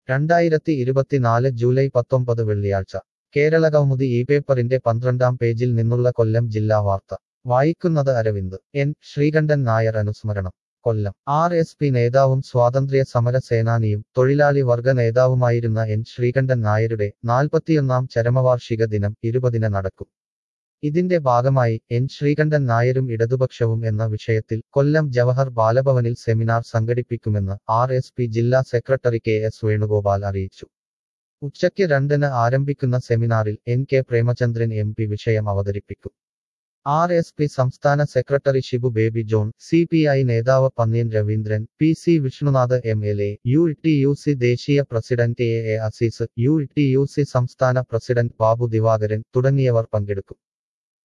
രണ്ടായിരത്തി ഇരുപത്തിനാല് ജൂലൈ പത്തൊമ്പത് വെള്ളിയാഴ്ച കേരളകൗമുദി ഈ പേപ്പറിന്റെ പന്ത്രണ്ടാം പേജിൽ നിന്നുള്ള കൊല്ലം ജില്ലാ വാർത്ത വായിക്കുന്നത് അരവിന്ദ് എൻ ശ്രീകണ്ഠൻ നായർ അനുസ്മരണം കൊല്ലം ആർ എസ് പി നേതാവും സ്വാതന്ത്ര്യ സമര സേനാനിയും തൊഴിലാളി വർഗ നേതാവുമായിരുന്ന എൻ ശ്രീകണ്ഠൻ നായരുടെ നാൽപ്പത്തിയൊന്നാം ചരമവാർഷിക ദിനം ഇരുപതിന് നടക്കും ഇതിന്റെ ഭാഗമായി എൻ ശ്രീകണ്ഠൻ നായരും ഇടതുപക്ഷവും എന്ന വിഷയത്തിൽ കൊല്ലം ജവഹർ ബാലഭവനിൽ സെമിനാർ സംഘടിപ്പിക്കുമെന്ന് ആർ എസ് പി ജില്ലാ സെക്രട്ടറി കെ എസ് വേണുഗോപാൽ അറിയിച്ചു ഉച്ചയ്ക്ക് രണ്ടിന് ആരംഭിക്കുന്ന സെമിനാറിൽ N K Premachandran M P വിഷയം അവതരിപ്പിക്കും ആർ എസ് പി സംസ്ഥാന secretary Shibu Baby John C P I നേതാവ് Pannian Raveendran P C Vishnunath M L A U T U C ദേശീയ president A A Azeez U T U C സംസ്ഥാന പ്രസിഡന്റ് ബാബു ദിവാകരൻ തുടങ്ങിയവർ പങ്കെടുക്കും